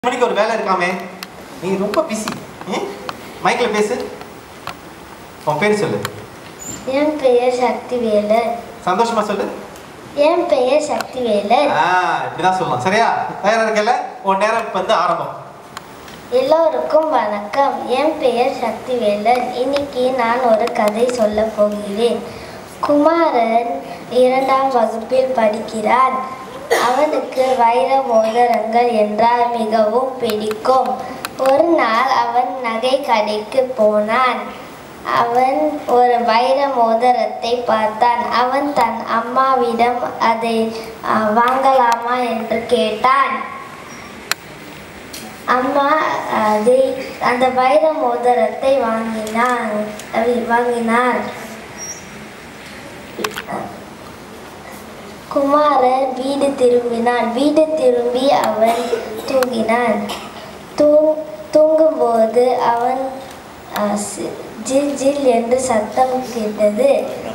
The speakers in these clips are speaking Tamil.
மணிக்கு ஒரு வேலை இருக்காமே நீ ரொம்ப பிஸி மைக்ல பேசு உன் பேர் சொல்லு என் பெயர் சக்திவேலன் சந்தோஷமா சொல்லு என் பெயர் சக்திவேலன் ஆ இப்படிதான் சொல்லலாம் சரியா தயாரா இருக்கல உன் நேரம் இப்ப வந்து ஆரம்பம் எல்லோருக்கும் வணக்கம் என் பெயர் சக்திவேலன் இன்னைக்கு நான் ஒரு கதை சொல்ல போகிறேன் குமாரன் இரண்டாம் வகுப்பில் படிக்கிறான் அவனுக்கு வைர மோதிரங்கள் என்றால் மிகவும் பிடிக்கும் ஒரு நாள் அவன் நகை கடைக்கு போனான் அவன் ஒரு வைர மோதிரத்தை பார்த்தான் அவன் தன் அம்மாவிடம் அதை ஆ, வாங்கலாமா என்று கேட்டான் அம்மா அதை அந்த வைர மோதிரத்தை வாங்கினான் அவி- வாங்கினார் குமாரன் வீடு திரும்பினான் வீடு திரும்பி அவன் தூங்கினான் தூ தூங்கும்போது அவன் ஆ, சி- ஜில் ஜில் என்று சத்தம் கேட்டது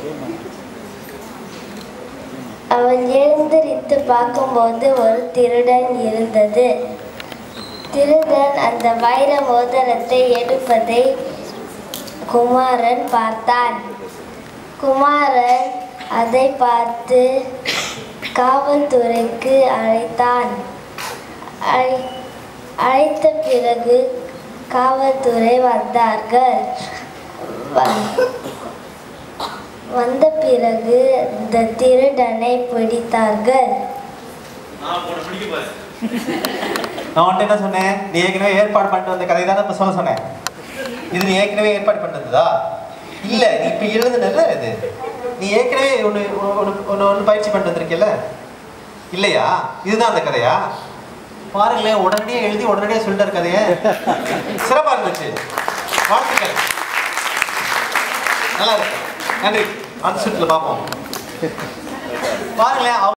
அவன் எழுந்திரித்து பார்க்கும்போது ஒரு திருடன் இருந்தது திருடன் அந்த வைர மோதிரத்தை எடுப்பதை குமாரன் பார்த்தான் குமாரன் அதை பார்த்து காவல்துறைக்கு அழைத்தான் அழை- அழைத்த பிறகு காவல்துறை வந்தார்கள் வ- வந்த பிறகு இந்த திருடனை பிடித்தார்கள் நான் உன்ட்ட என்ன சொன்னேன் நீ ஏற்கனவே ஏற்பாடு பண்ணிட்டு வந்த கதை தானே இப்ப சொல்ல சொன்னேன் இது நீ ஏற்கனவே ஏற்பாடு பண்ணிட்டு இல்ல நீ இப்ப எழுதுனல இது நீ ஏற்கனவே ஒண்ணு ஒண்ணு ஒண்ணு ஒண்ணு பயிற்சி பண்ணிட்டு வந்திருக்கல இல்லையா இதுதான் அந்த கதையா பாருங்களேன் உடனடியே எழுதி உடனடியே சொல்லிட்டாரு கதையை சிறப்பா இருந்துச்சு வாழ்த்துக்கள் நல்லா இருக்கு நன்றி அடுத்த சுற்றுல பார்ப்போம் பாருங்களேன்